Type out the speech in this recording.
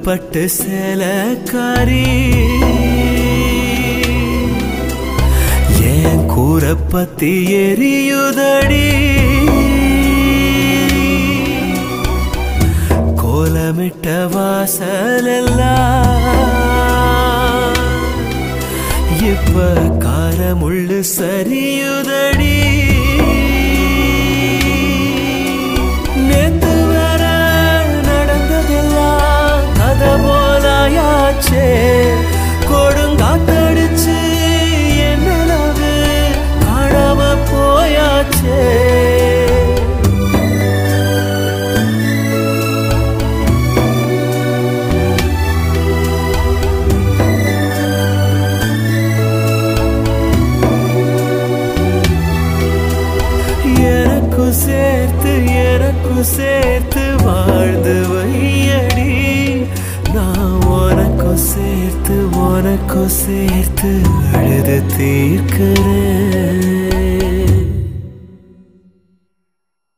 பட்டு சேலக்காரி ஏன் கூற பத்தி எரியுதடி கோலமிட்ட வாசலெல்லாம் இப்ப காரமுள்ளு சரியுதடி நேத்து வர நடந்ததெல்லாம் கதை போலாயாச்சே கொடுங்காத்தடிச்சு என் நிலவு காணாம போயாச்சே எனக்கும் சேர்த்து எனக்கும் சேர்த்து வாழ்ந்து வையடி நான் உனக்கும் சேர்த்து உனக்கும் சேர்த்து அழுது தீர்க்கிறேன்